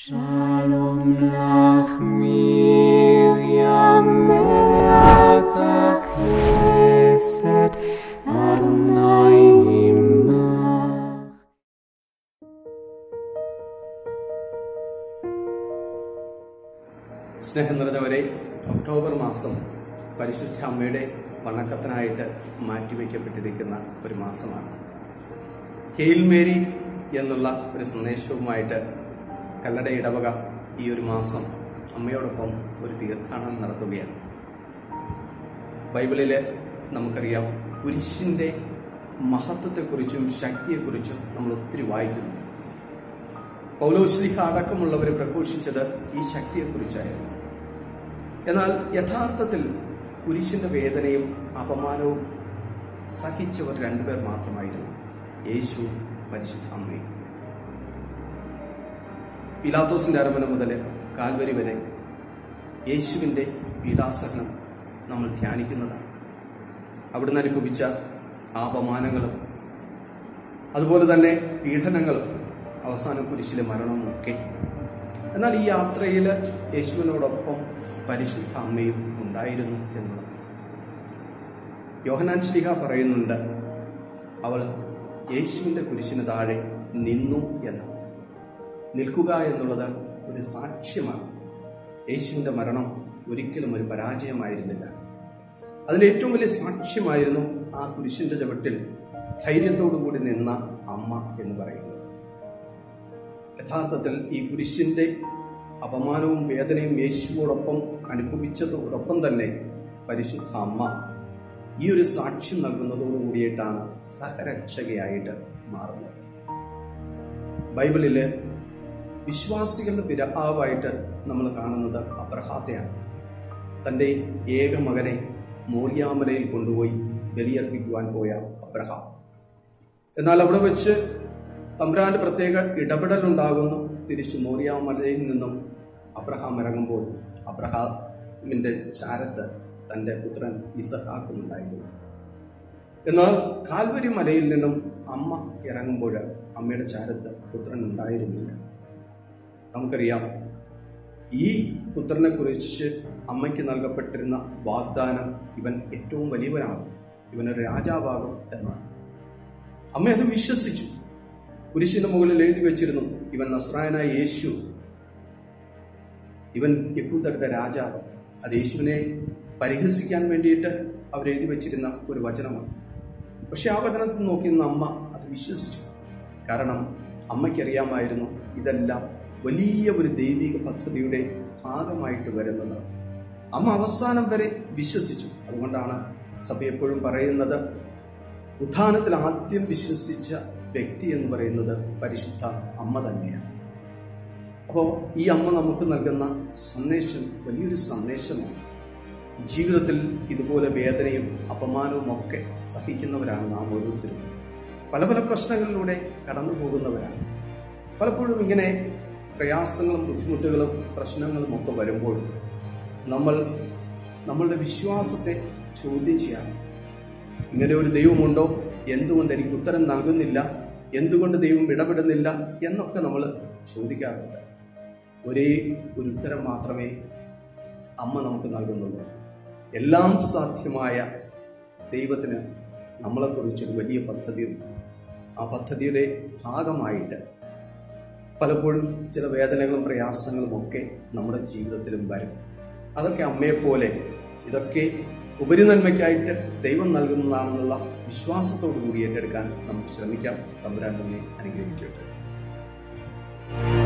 Shalom lach Miriam me'at chesed Adonai imach. സ്നേഹം നിറഞ്ഞവരെ October മാസം പരിശുദ്ധ അമ്മയുടെ വണക്കത്തിനായിട്ട് മാറ്റിവെക്കപ്പെട്ടിരിക്കുന്ന ഒരു മാസമാണ് ഹെയിൽ മേരി എന്നുള്ള ഒരു സന്ദേശവുമായിട്ട് കല്ലട ഇടവക ഈ ഒരു മാസം അമ്മയോടൊപ്പം ഒരു തീർത്ഥാടനം നടത്തുകയാണ് ബൈബിളിൽ നമുക്കറിയാം കുരിശിൻ്റെ മഹത്വത്തെക്കുറിച്ചും ശക്തിയെക്കുറിച്ചും നമ്മൾ ഒത്തിരി വായിക്കുന്നു പൗലോശ്ലിഹ അടക്കമുള്ളവർ പ്രഘോഷിച്ചത് ഈ ശക്തിയെക്കുറിച്ചായിരുന്നു എന്നാൽ യഥാർത്ഥത്തിൽ കുരിശിന്റെ വേദനയും അപമാനവും സഹിച്ചവർ രണ്ടുപേർ മാത്രമായിരുന്നു യേശു പരിശുദ്ധ അമ്മയും പിലാത്തോസിന്റെ അരമന മുതൽ കാൽവരി വരെ യേശുവിൻ്റെ പീഡാസഹനം നമ്മൾ ധ്യാനിക്കുന്നതാണ് അവിടുന്ന് അനുഭവിച്ച ആ അപമാനങ്ങളും അതുപോലെ തന്നെ പീഡനങ്ങളും അവസാനം കുരിശിലെ മരണവും ഒക്കെ എന്നാൽ ഈ യാത്രയിൽ യേശുവിനോടൊപ്പം പരിശുദ്ധ അമ്മയും ഉണ്ടായിരുന്നു എന്നുള്ളത് യോഹനാൻ ശ്രീഹ പറയുന്നുണ്ട് അവൾ യേശുവിൻ്റെ കുരിശിന് താഴെ നിന്നു എന്ന് നിൽക്കുക എന്നുള്ളത് ഒരു സാക്ഷ്യമാണ് യേശുവിൻ്റെ മരണം ഒരിക്കലും ഒരു പരാജയമായിരുന്നില്ല അതിൻ്റെ ഏറ്റവും വലിയ സാക്ഷ്യമായിരുന്നു ആ കുരിശിൻ്റെ ചവിട്ടിൽ ധൈര്യത്തോടു കൂടി നിന്ന അമ്മ എന്ന് പറയുന്നത് യഥാർത്ഥത്തിൽ ഈ കുരിശിൻ്റെ അപമാനവും വേദനയും യേശുവോടൊപ്പം അനുഭവിച്ചതോടൊപ്പം തന്നെ പരിശുദ്ധ അമ്മ ഈ ഒരു സാക്ഷ്യം നൽകുന്നതോടുകൂടിയിട്ടാണ് സഹരക്ഷകയായിട്ട് മാറുന്നത് ബൈബിളില് വിശ്വാസികളുടെ പിതാവായിട്ട് നമ്മൾ കാണുന്നത് അബ്രഹാത്തെയാണ് തൻ്റെ ഏക മകനെ മോറിയാമലയിൽ കൊണ്ടുപോയി ബലിയർപ്പിക്കുവാൻ പോയ അബ്രഹാം എന്നാൽ അവിടെ വെച്ച് തമ്പ്രാന്റെ പ്രത്യേക ഇടപെടലുണ്ടാകുന്നു തിരിച്ചു മോറിയാമലയിൽ നിന്നും അബ്രഹാം ഇറങ്ങുമ്പോൾ അബ്രഹാമിന്റെ ചാരത്ത് തൻ്റെ പുത്രൻ ഇസഹാക്കുമുണ്ടായിരുന്നു എന്നാൽ കാൽവരി മലയിൽ നിന്നും അമ്മ ഇറങ്ങുമ്പോൾ അമ്മയുടെ ചാരത്ത് പുത്രൻ ഉണ്ടായിരുന്നില്ല നമുക്കറിയാം ഈ പുത്രനെ കുറിച്ച് അമ്മയ്ക്ക് നൽകപ്പെട്ടിരുന്ന വാഗ്ദാനം ഇവൻ ഏറ്റവും വലിയവനാകും ഇവനൊരു രാജാവാകും എന്നാണ് അമ്മ അത് വിശ്വസിച്ചു കുരിശിന്റെ മുകളിൽ എഴുതി വെച്ചിരുന്നു ഇവൻ നസ്രായനായ യേശു ഇവൻ യഹൂദരുടെ രാജാവ് അത് യേശുവിനെ പരിഹസിക്കാൻ വേണ്ടിയിട്ട് അവരെഴുതി വെച്ചിരുന്ന ഒരു വചനമാണ് പക്ഷെ ആ വചനത്തിൽ നോക്കി നിന്ന അമ്മ അത് വിശ്വസിച്ചു കാരണം അമ്മയ്ക്കറിയാമായിരുന്നു ഇതെല്ലാം വലിയ ഒരു ദൈവിക പദ്ധതിയുടെ ഭാഗമായിട്ട് വരുന്നത് അമ്മ അവസാനം വരെ വിശ്വസിച്ചു അതുകൊണ്ടാണ് സഭ എപ്പോഴും പറയുന്നത് ഉത്ഥാനത്തിൽ ആദ്യം വിശ്വസിച്ച വ്യക്തി എന്ന് പറയുന്നത് പരിശുദ്ധ അമ്മ തന്നെയാണ് അപ്പോൾ ഈ അമ്മ നമുക്ക് നൽകുന്ന സന്ദേശം വലിയൊരു സന്ദേശമാണ് ജീവിതത്തിൽ ഇതുപോലെ വേദനയും അപമാനവും ഒക്കെ സഹിക്കുന്നവരാണ് നാം ഓരോരുത്തരും പല പല പ്രശ്നങ്ങളിലൂടെ കടന്നു പോകുന്നവരാണ് പലപ്പോഴും ഇങ്ങനെ പ്രയാസങ്ങളും ബുദ്ധിമുട്ടുകളും പ്രശ്നങ്ങളും ഒക്കെ വരുമ്പോൾ നമ്മൾ നമ്മളുടെ വിശ്വാസത്തെ ചോദ്യം ചെയ്യാം ഇങ്ങനെ ഒരു ദൈവമുണ്ടോ എന്തുകൊണ്ട് എനിക്ക് ഉത്തരം നൽകുന്നില്ല എന്തുകൊണ്ട് ദൈവം ഇടപെടുന്നില്ല എന്നൊക്കെ നമ്മൾ ചോദിക്കാറുണ്ട് ഒരേ ഒരു ഉത്തരം മാത്രമേ അമ്മ നമുക്ക് നൽകുന്നുള്ളൂ എല്ലാം സാധ്യമായ ദൈവത്തിന് നമ്മളെക്കുറിച്ചൊരു വലിയ പദ്ധതിയുണ്ട് ആ പദ്ധതിയുടെ ഭാഗമായിട്ട് പലപ്പോഴും ചില വേദനകളും പ്രയാസങ്ങളും ഒക്കെ നമ്മുടെ ജീവിതത്തിലും വരും അതൊക്കെ അമ്മയെപ്പോലെ ഇതൊക്കെ ഉപരിനന്മയ്ക്കായിട്ട് ദൈവം നൽകുന്നതാണെന്നുള്ള വിശ്വാസത്തോടു കൂടി ഏറ്റെടുക്കാൻ നമുക്ക് ശ്രമിക്കാം തമ്പുരാൻ തന്നെ അനുഗ്രഹിക്കട്ടെ